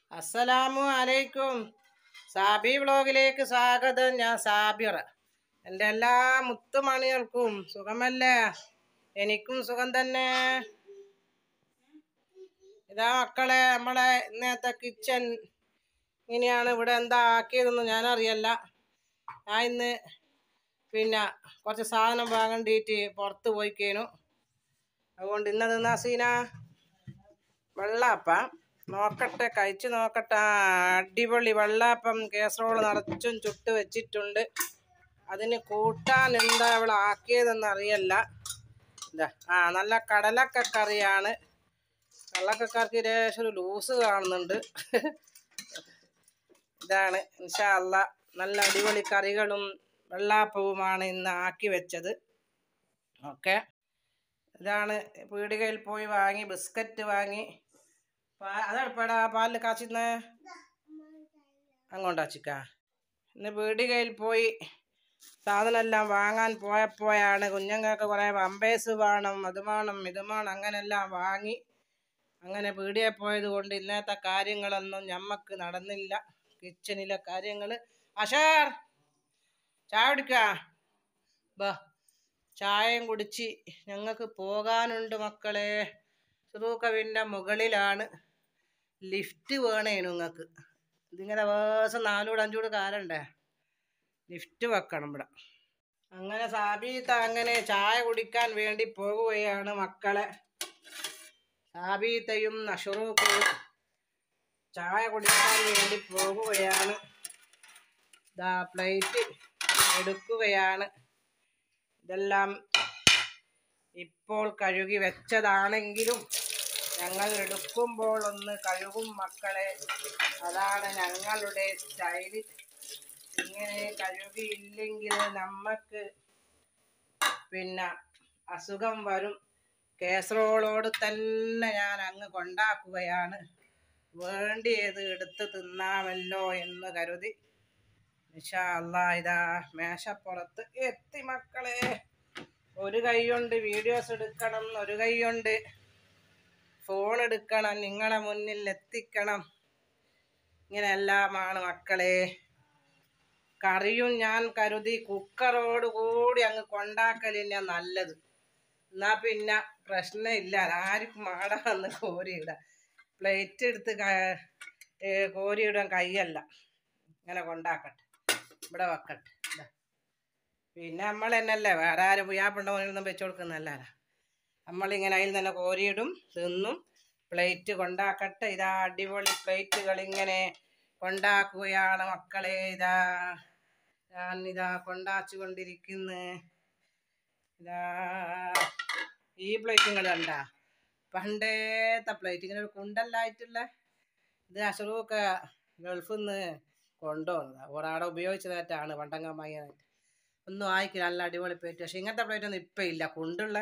അസ്സലാമു അലൈക്കും സാബി വ്ളോഗിലേക്ക് സ്വാഗതം ഞാൻ സാബിറ എൻ്റെ എല്ലാ മുത്തുമണികൾക്കും സുഖമല്ലേ എനിക്കും സുഖം തന്നെ ഇതാ മക്കളെ നമ്മളെ ഇന്നത്തെ കിച്ചൺ ഇങ്ങനെയാണ് ഇവിടെ എന്താ ആക്കിയതെന്ന് ഞാനറിയല്ല ഞാൻ ഇന്ന് പിന്നെ കുറച്ച് സാധനം വാങ്ങണ്ടിയിട്ട് പുറത്ത് പോയിക്കേനു അതുകൊണ്ട് ഇന്നത് നസീന വെള്ളാപ്പം നോക്കട്ടെ കഴിച്ചു നോക്കട്ടെ ആ, അടിപൊളി വെള്ളാപ്പം കേസറോൾ നിറച്ചും ചുട്ട് വെച്ചിട്ടുണ്ട് അതിന് കൂട്ടാൻ എന്താ അവൾ ആക്കിയതെന്ന് അറിയല്ല ഇതാ ആ നല്ല കടലക്ക കറിയാണ് കള്ളക്കക്കാർക്ക് ലേശം ഒരു ലൂസ് കാണുന്നുണ്ട് ഇതാണ് ഇൻഷാ അല്ല നല്ല അടിപൊളി കറികളും വെള്ളാപ്പവുമാണ് ഇന്ന് ആക്കി വെച്ചത് ഓക്കെ ഇതാണ് പീടികയിൽ പോയി വാങ്ങി ബിസ്ക്കറ്റ് വാങ്ങി പാ അതെടുപ്പാടാ പാലിൽ കാച്ചിന്ന് അങ്ങോട്ടാച്ചിക്ക ഇന്ന് പീടികയിൽ പോയി സാധനമെല്ലാം വാങ്ങാൻ പോയപ്പോഴാണ് കുഞ്ഞങ്ങൾക്ക് കുറേ പമ്പേഴ്സ് വേണം അത് വേണം ഇത് വേണം അങ്ങനെല്ലാം വാങ്ങി അങ്ങനെ പീടികയിൽ പോയത് കൊണ്ട് ഇന്നത്തെ കാര്യങ്ങളൊന്നും ഞമ്മക്ക് നടന്നില്ല കിച്ചണിലെ കാര്യങ്ങൾ അഷാർ ചായ കുടിക്ക ബാ ചായയും കുടിച്ച് ഞങ്ങൾക്ക് പോകാനുണ്ട് മക്കളെ സുറൂക്കവിൻ്റെ മുകളിലാണ് ലിഫ്റ്റ് വേണേനു നിങ്ങൾക്ക് ഇതിങ്ങനെ ദിവസം നാലൂടെ അഞ്ചൂടെ കാലുണ്ടേ ലിഫ്റ്റ് വെക്കണം ഇവിടെ അങ്ങനെ സാബീത്ത അങ്ങനെ ചായ കുടിക്കാൻ വേണ്ടി പോകുകയാണ് മക്കളെ സാബീത്തയും നഷറൂക്കയും ചായ കുടിക്കാൻ വേണ്ടി പോകുകയാണ് ദാ പ്ലേറ്റ് എടുക്കുകയാണ് ഇതെല്ലാം ഇപ്പോൾ കഴുകി വെച്ചതാണെങ്കിലും ഞങ്ങൾ എടുക്കുമ്പോൾ ഒന്ന് കഴുകും മക്കളെ അതാണ് ഞങ്ങളുടെ സ്റ്റൈല് ഇങ്ങനെ കഴുകിയില്ലെങ്കിൽ നമുക്ക് പിന്നെ അസുഖം വരും കേസറോളോട് തന്നെ ഞാൻ അങ്ങ് കൊണ്ടാക്കുകയാണ് വേണ്ടിയത് എടുത്ത് തിന്നാമല്ലോ എന്ന് കരുതി ഇൻഷാ അല്ലാ ഇതാ മേശപ്പുറത്ത് എത്തി മക്കളെ ഒരു കൈകൊണ്ട് വീഡിയോസ് എടുക്കണം ഒരു കൈകൊണ്ട് ഫോൺ എടുക്കണം നിങ്ങളെ മുന്നിൽ എത്തിക്കണം ഇങ്ങനെല്ലാമാണ് മക്കളെ കറിയും ഞാൻ കരുതി കുക്കറോട് കൂടി അങ്ങ് കൊണ്ടാക്കലില്ല നല്ലത് എന്നാ പിന്നെ പ്രശ്നമില്ല ആർക്കും മാടാന്ന് കോരിയിടാം പ്ലേറ്റ് എടുത്ത് ക- ഏ, കോരിയിടാൻ കൈയല്ല ഇങ്ങനെ കൊണ്ടാക്കട്ടെ ഇവിടെ വെക്കട്ടെ ഇതാ. പിന്നെ നമ്മൾ തന്നെയല്ലേ വേറെ ആരും പുയ്യാപ്പുണ്ട മുന്നിലൊന്നും വെച്ച് കൊടുക്കുന്നല്ല നമ്മളിങ്ങനെ അതിൽ തന്നെ കോരിയിടും തിന്നും പ്ലേറ്റ് കൊണ്ടാക്കട്ടെ ഇതാ അടിപൊളി പ്ലേറ്റുകൾ ഇങ്ങനെ കൊണ്ടാക്കുകയാണ് മക്കളെ ഇതാ ഞാൻ ഇതാ കൊണ്ടാച്ചു കൊണ്ടിരിക്കുന്നു ഇതാ ഈ പ്ലേറ്റുകൾ കണ്ടാ പണ്ടേത്തെ പ്ലേറ്റ് ഇങ്ങനെ ഒരു കുണ്ടല്ലായിട്ടുള്ള ഇത് അഷറൂക്കെ ഗൾഫിൽ നിന്ന് കൊണ്ടുവന്നതാണ് ഒരാടെ ഉപയോഗിച്ചതായിട്ടാണ് പണ്ടങ്ങമ്മായിട്ട് ഒന്നും ആയിക്കില്ല നല്ല അടിപൊളി പ്ലേറ്റ് പക്ഷെ ഇങ്ങനത്തെ പ്ലേറ്റ് ഒന്നും ഇപ്പം ഇല്ല കൊണ്ടുള്ള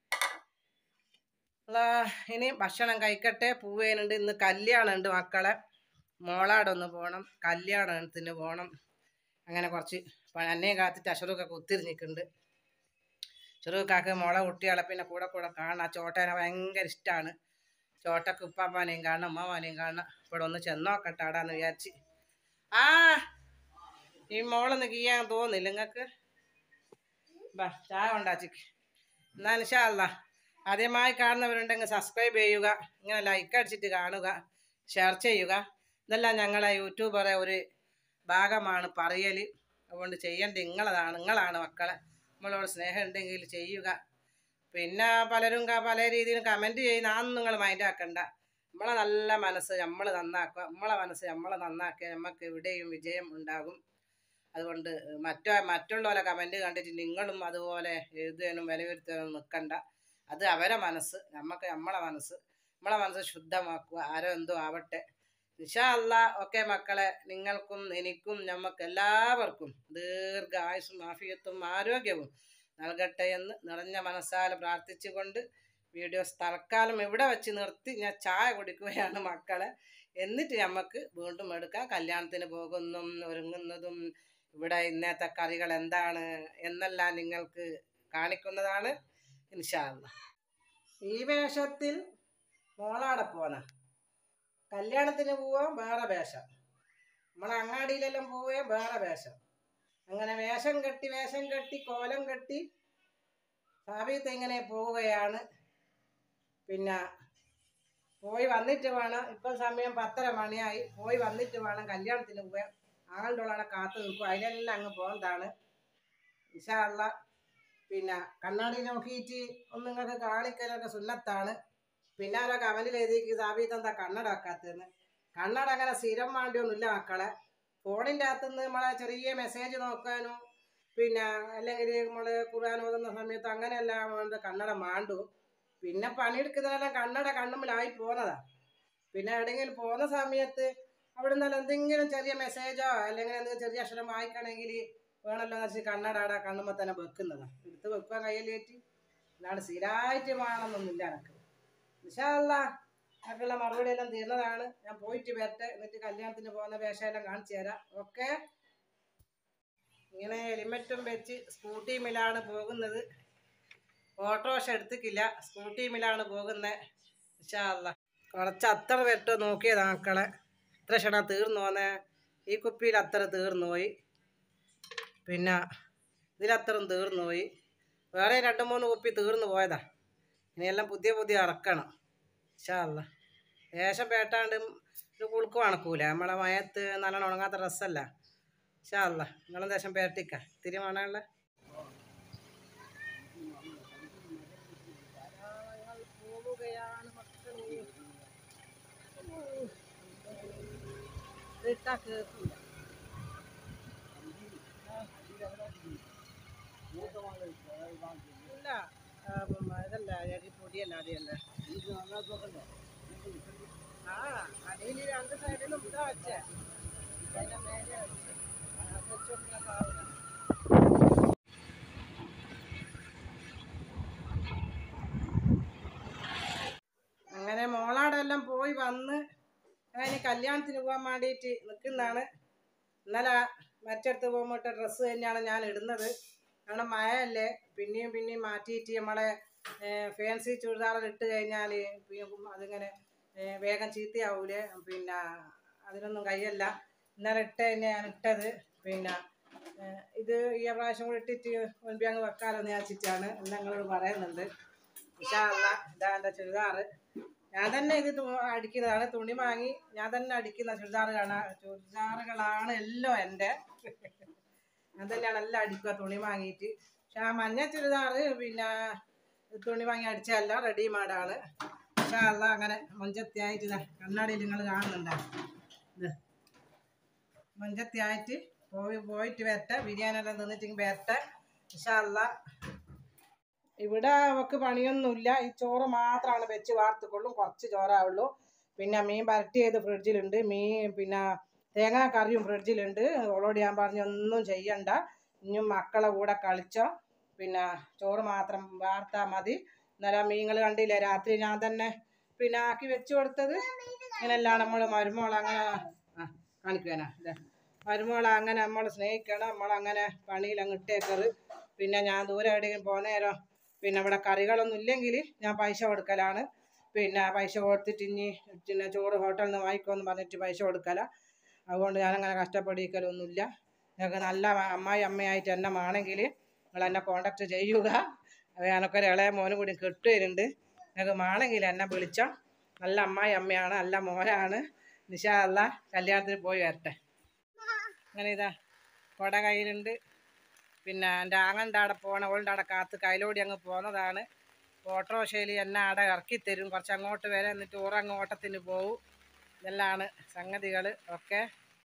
അല്ലാ, ഇനി ഭക്ഷണം കഴിക്കട്ടെ പൂവേനുണ്ട് ഇന്ന് കല്യാണമുണ്ട് മക്കളെ മോളാടൊന്ന് പോകണം കല്യാണത്തിന് പോകണം അങ്ങനെ കുറച്ച് പ- എന്നെ കാത്തിട്ട് അഷറൂക്കെ കുത്തിരിഞ്ഞിട്ടുണ്ട് ചെറുക്കാക്ക് മോളെ കുട്ടികളെ പിന്നെ കൂടെ കൂടെ കാണാം ചോട്ടേനെ ഭയങ്കര ഇഷ്ടമാണ് ചോട്ടക്ക് ഉപ്പാപ്പാനെയും കാണണം ഉമ്മാമാനെയും കാണണം ഇവിടെ ഒന്ന് ചെന്നോക്കട്ടെ ആടാന്ന് വിചാരിച്ച് ആ ഈ മോളൊന്ന് കീയാൻ തോന്നില്ല നിങ്ങൾക്ക് ബാ ചായ ഉണ്ടാച്ചിക്ക് എന്നാ നിഷാല്ല ആദ്യമായി കാണുന്നവരുണ്ടെങ്കിൽ സബ്സ്ക്രൈബ് ചെയ്യുക ഇങ്ങനെ ലൈക്ക് അടിച്ചിട്ട് കാണുക ഷെയർ ചെയ്യുക ഇതെല്ലാം ഞങ്ങളെ യൂട്യൂബറെ ഒരു ഭാഗമാണ് പറയൽ അതുകൊണ്ട് ചെയ്യേണ്ടത് നിങ്ങളതാണ് നിങ്ങളാണ് മക്കളെ നമ്മളോട് സ്നേഹം ഉണ്ടെങ്കിൽ ചെയ്യുക പിന്നെ പലരും ക- പല രീതിയിലും കമൻറ്റ് ചെയ്യുന്ന അതൊന്നും നിങ്ങൾ മൈൻഡാക്കണ്ട നമ്മളെ നല്ല മനസ്സ് നമ്മൾ നന്നാക്കുക നമ്മളെ മനസ്സ് നമ്മളെ നന്നാക്കിയാൽ നമുക്ക് എവിടെയും വിജയം ഉണ്ടാകും അതുകൊണ്ട് മറ്റോ മറ്റുള്ളവരെ കമൻറ്റ് കണ്ടിട്ട് നിങ്ങളും അതുപോലെ എഴുതാനും വിലയിരുത്താനും നിൽക്കണ്ട അത് അവരെ മനസ്സ് നമുക്ക് നമ്മളെ മനസ്സ് നമ്മളെ മനസ്സ് ശുദ്ധമാക്കുക ആരോ എന്തോ ആവട്ടെ നിഷാ അല്ല ഓക്കെ മക്കളെ നിങ്ങൾക്കും എനിക്കും നമുക്ക് എല്ലാവർക്കും ദീർഘായുസും ആഫിയത്തും ആരോഗ്യവും നൽകട്ടെ എന്ന് നിറഞ്ഞ മനസ്സാൽ പ്രാർത്ഥിച്ചുകൊണ്ട് വീഡിയോസ് തൽക്കാലം ഇവിടെ വെച്ച് നിർത്തി ഞാൻ ചായ കുടിക്കുകയാണ് മക്കളെ എന്നിട്ട് നമുക്ക് വീണ്ടും എടുക്കാം കല്യാണത്തിന് പോകുന്നതും ഒരുങ്ങുന്നതും ഇവിടെ ഇന്നത്തെ കറികൾ എന്താണ് എന്നെല്ലാം നിങ്ങൾക്ക് കാണിക്കുന്നതാണ് ഇൻഷാല്ല ഈ വേഷത്തിൽ മോളാടെ പോന്ന കല്യാണത്തിന് പോവാൻ വേറെ വേഷം നമ്മളെ അങ്ങാടിയിലെല്ലാം പോവുകയും വേറെ വേഷം അങ്ങനെ വേഷം കെട്ടി വേഷം കെട്ടി കോലം കെട്ടി സാബീത്ത് ഇങ്ങനെ പോവുകയാണ് പിന്നെ പോയി വന്നിട്ട് വേണം ഇപ്പം സമയം പത്തര മണിയായി പോയി വന്നിട്ട് വേണം കല്യാണത്തിന് പോകാൻ ആളുടെ ഉള്ളവിടെ കാത്തു നിൽക്കും അതിനെല്ലാം അങ്ങ് പോകുന്നതാണ് ഇഷാള്ള പിന്നെ കണ്ണാടി നോക്കിയിട്ട് ഒന്ന് നിങ്ങൾക്ക് കാണിക്കലൊക്കെ സുന്നത്താണ് പിന്നെ ആരോ കമലിൽ എഴുതിക്ക് സാബീത്ത് എന്താ കണ്ണട വെക്കാത്തതെന്ന് കണ്ണട അങ്ങനെ സ്ഥിരം വേണ്ടിയൊന്നുമില്ല മക്കളെ ഫോണിൻ്റെ അകത്തുനിന്ന് നമ്മളെ ചെറിയ മെസ്സേജ് നോക്കാനോ പിന്നെ അല്ലെങ്കിൽ നമ്മൾ ഖുർആൻ ഓതുന്ന സമയത്ത് അങ്ങനെയെല്ലാം വേണ്ട കണ്ണട മാണ്ടു പിന്നെ പണിയെടുക്കുന്നതെല്ലാം കണ്ണട കണ്ണുമ്പിലായി പോന്നതാ പിന്നെ എവിടെയെങ്കിലും പോകുന്ന സമയത്ത് അവിടെ നിന്നെല്ലാം എന്തെങ്കിലും ചെറിയ മെസ്സേജോ അല്ലെങ്കിൽ എന്തെങ്കിലും ചെറിയ അക്ഷരം വായിക്കണമെങ്കിൽ വേണമല്ലോ എന്ന് വെച്ച് കണ്ണട അവിടെ കണ്ണുമ്പോൾ തന്നെ വെക്കുന്നതാണ് എടുത്ത് വെക്കുക കയ്യിലേറ്റ് അല്ലാണ്ട് സ്ഥിരമായിട്ട് വേണമെന്നൊന്നുമില്ല എനിക്ക് വിശാല അതിനുള്ള മറുപടി എല്ലാം തീർന്നതാണ് ഞാൻ പോയിട്ട് വരട്ടെ എന്നിട്ട് കല്യാണത്തിന് പോകുന്ന വേഷമെല്ലാം കാണിച്ചു തരാം ഓക്കെ ഇങ്ങനെ ഹെൽമെറ്റും വെച്ച് സ്കൂട്ടിമിലാണ് പോകുന്നത് ഓട്ടോറിക്ഷ എടുത്തിക്കില്ല സ്കൂട്ടിമിലാണ് പോകുന്നത് വിശാല കുറച്ച് അത്ര വെട്ടോ നോക്കിയതാ മക്കളെ ഇത്ര ക്ഷണ തീർന്നു പോന്നേ ഈ കുപ്പിയിൽ അത്ര തീർന്നു പോയി പിന്നെ ഇതിലത്രയും തീർന്നു പോയി വേറെ രണ്ട് മൂന്ന് കുപ്പി തീർന്നു പോയതാ ഇനിയെല്ലാം പുതിയ പുതിയ ഇറക്കണം ഇഷാല്ല ലേശം പേട്ടാണ്ട് ഒരു കുളുക്ക് മണക്കൂല നമ്മളെ മയത്ത് നല്ലോണം ഉണങ്ങാത്ത ഡ്രസ്സല്ല ഇഷാല്ല നിങ്ങളും ദേശം പേട്ടിക്ക ഇത്തിരി മണമുള്ള പോവുകയാണ് മക്കളെ ഇട്ടാ കേൾക്കില്ല ഇല്ല ആ, ഉം, ഇതല്ല ഈ പൊടിയല്ല അടിയല്ല ആ അടിയിൽ രണ്ട് സൈഡിലും ഇതാ വെച്ചേ അതിന്റെ മേലെ വെച്ച്. ആ, വെച്ചുകൊടുക്കുന്ന സാധനം. അങ്ങനെ മോളാടെല്ലാം പോയി വന്ന് അങ്ങനെ കല്യാണത്തിന് പോകാൻ വേണ്ടിയിട്ട് നിൽക്കുന്നതാണ് ഇന്നലെ മറ്റടുത്ത് പോകുമ്പോൾ ഡ്രസ്സ് തന്നെയാണ് ഞാൻ ഇടുന്നത് കാരണം മഴയല്ലേ പിന്നെയും പിന്നെയും മാറ്റിയിട്ട് നമ്മളെ ഫാൻസി ചുരിദാർ ഇട്ട് കഴിഞ്ഞാൽ അതിങ്ങനെ ഏ, വേഗം ചീത്തയാവൂലേ പിന്നെ അതിനൊന്നും കയ്യല്ല ഇന്നലെ ഇട്ട് തന്നെ ഞാൻ ഇട്ടത് പിന്നെ ഏ, ഇത് ഈ പ്രാവശ്യം കൂടി ഇട്ടിട്ട് മുൻപ് അങ്ങ് വെക്കാമെന്ന് വിചാരിച്ചിട്ടാണ് എന്ന് ഞങ്ങളോട് പറയുന്നുണ്ട് ഇഷാല്ല ഇതാ എൻ്റെ ചുരിദാറ് ഞാൻ തന്നെ ഇത് തു- അടിക്കുന്നതാണ് തുണി വാങ്ങി ഞാൻ തന്നെ അടിക്കുന്ന ചുരിദാറുകളാണ് ചുരിദാറുകളാണ് എല്ലാം എൻ്റെ ഞാൻ തന്നെയാണ് എല്ലാം അടിക്കുക തുണി വാങ്ങിയിട്ട് പക്ഷെ ആ മഞ്ഞ ചുരിദാറ് പിന്നെ തുണി വാങ്ങി അടിച്ചതല്ല റെഡിമെയ്ഡാണ് പക്ഷേ അല്ല അങ്ങനെ മഞ്ചത്തിയായിട്ട് ഇതാ കണ്ണാടിയിൽ നിങ്ങൾ കാണുന്നുണ്ടോ ഇത് മഞ്ചത്തിയായിട്ട് പോയി പോയിട്ട് വരട്ടെ ബിരിയാണിയെല്ലാം തിന്നിട്ട് വരട്ടെ പക്ഷേ അല്ല ഇവിടെ അവക്ക് പണിയൊന്നുമില്ല ഈ ചോറ് മാത്രമാണ് വെച്ച് വാർത്തുകൊള്ളും കുറച്ച് ചോറാവുള്ളൂ പിന്നെ മീൻ പരട്ടിയത് ഫ്രിഡ്ജിലുണ്ട് മീൻ പിന്നെ തേങ്ങാ കറിയും ഫ്രിഡ്ജിലുണ്ട് ഓളോട് ഞാൻ പറഞ്ഞു ഒന്നും ചെയ്യണ്ട ഇനിയും മക്കളെ കൂടെ കളിച്ചോ പിന്നെ ചോറ് മാത്രം വാർത്താൽ മതി ഇന്നലെ മീങ്ങൾ കണ്ടില്ലേ രാത്രി ഞാൻ തന്നെ പിന്നെ ആക്കി വെച്ച് കൊടുത്തത് ഇങ്ങനെല്ലാം നമ്മൾ മരുമോൾ അങ്ങനെ ആ കാണിക്കുവാനാ ഇതാ മരുമോളെ അങ്ങനെ നമ്മൾ സ്നേഹിക്കണം നമ്മളങ്ങനെ പണിയിൽ അങ്ങ് ഇട്ടേക്കറ് പിന്നെ ഞാൻ ദൂരെ എവിടെയെങ്കിലും പോകുന്ന നേരം പിന്നെ ഇവിടെ കറികളൊന്നും ഇല്ലെങ്കിൽ ഞാൻ പൈസ കൊടുക്കലാണ് പിന്നെ പൈസ കൊടുത്തിട്ട് ഇനി പിന്നെ ചോറ് ഹോട്ടലിൽ നിന്ന് വാങ്ങിക്കുമെന്ന് പറഞ്ഞിട്ട് പൈസ കൊടുക്കല അതുകൊണ്ട് ഞാനങ്ങനെ കഷ്ടപ്പെടിക്കലൊന്നുമില്ല ഞങ്ങൾക്ക് നല്ല അമ്മായി അമ്മയായിട്ട് എന്നെ ആണെങ്കിൽ നിങ്ങൾ എന്നെ കോണ്ടാക്ട് ചെയ്യുക അത് ഞാനൊക്കെ ഇളയ മോനും കൂടി കെട്ടുവരുന്നുണ്ട് നിങ്ങൾക്ക് മാണെങ്കിൽ എന്നെ വിളിച്ചോ നല്ല അമ്മായി അമ്മയാണ് നല്ല മോനാണ് നിശാല്ല കല്യാണത്തിന് പോയി വരട്ടെ അങ്ങനെ ഇതാ കൊട കയ്യിലുണ്ട് പിന്നെ എൻ്റെ ആങ്ങളുടെ അവിടെ പോകണ ഓളുടെ അവിടെ കാത്ത് കയ്യിലോടി അങ്ങ് പോന്നതാണ് ഓട്ടോറിക്ഷയിൽ എന്നെ അവിടെ ഇറക്കി തരും കുറച്ച് അങ്ങോട്ട് വരെ എന്നിട്ട് ഓറങ്ങ് ഓട്ടത്തിന് പോവും ഇതെല്ലാമാണ് സംഗതികൾ ഒക്കെ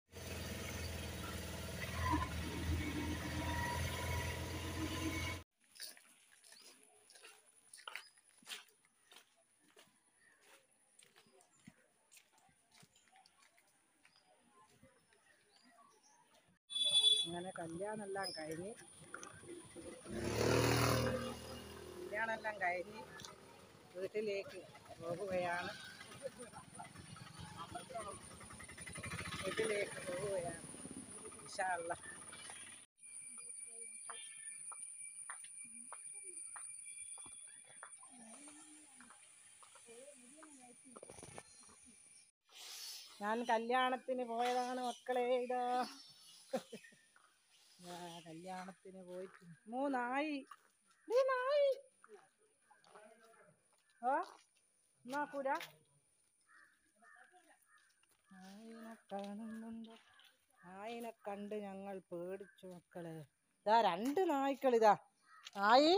അങ്ങനെ കല്യാണമെല്ലാം കഴിഞ്ഞ് കല്യാണമെല്ലാം കഴിഞ്ഞ് വീട്ടിലേക്ക് പോകുകയാണ് വീട്ടിലേക്ക് പോവുകയാണ് ഇൻഷാല്ല ഞാൻ കല്യാണത്തിന് പോയതാണ് മക്കളെ ഇതാ ഇതാ കല്യാണത്തിന് പോയിട്ട് മൂന്നായി നീ നായി ഓ നോക്കൂല നായിനെ കാണുന്നുണ്ടോ നായിനെ കണ്ട് ഞങ്ങൾ പേടിച്ചു മക്കളെ ഇതാ രണ്ട് നായ്ക്കൾ ഇതാ നായി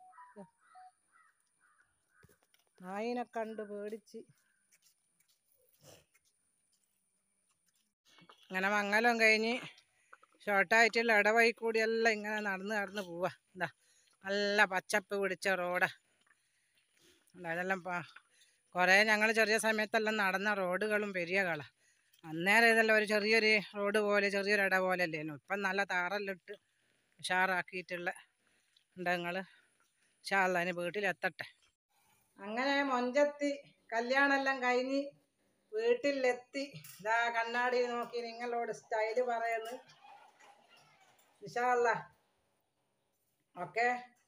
നായിനെ കണ്ട് പേടിച്ച് അങ്ങനെ മംഗലം കഴിഞ്ഞ് ഷോർട്ടായിട്ടുള്ള ഇടവഴി കൂടിയെല്ലാം ഇങ്ങനെ നടന്ന് നടന്ന് പോവാ എന്താ നല്ല പച്ചപ്പ് പിടിച്ച റോഡാ എന്താ ഇതെല്ലാം കുറേ ഞങ്ങൾ ചെറിയ സമയത്തെല്ലാം നടന്ന റോഡുകളും പെരിയകളാ അന്നേരം ഇതെല്ലാം ഒരു ചെറിയൊരു റോഡ് പോലെ ചെറിയൊരു ഇട പോലെ അല്ലേനു ഇപ്പം നല്ല താറെല്ലാം ഇട്ട് ഉഷാറാക്കിയിട്ടുള്ള ഉണ്ട് നിങ്ങൾ ഷാള്ളതിന് വീട്ടിലെത്തട്ടെ അങ്ങനെ മൊഞ്ചത്തി കല്യാണമെല്ലാം കഴിഞ്ഞ് വീട്ടിലെത്തി ഇതാ കണ്ണാടി നോക്കി നിങ്ങളോട് സ്റ്റൈല് പറയുന്നു വിശാല ഓക്കെ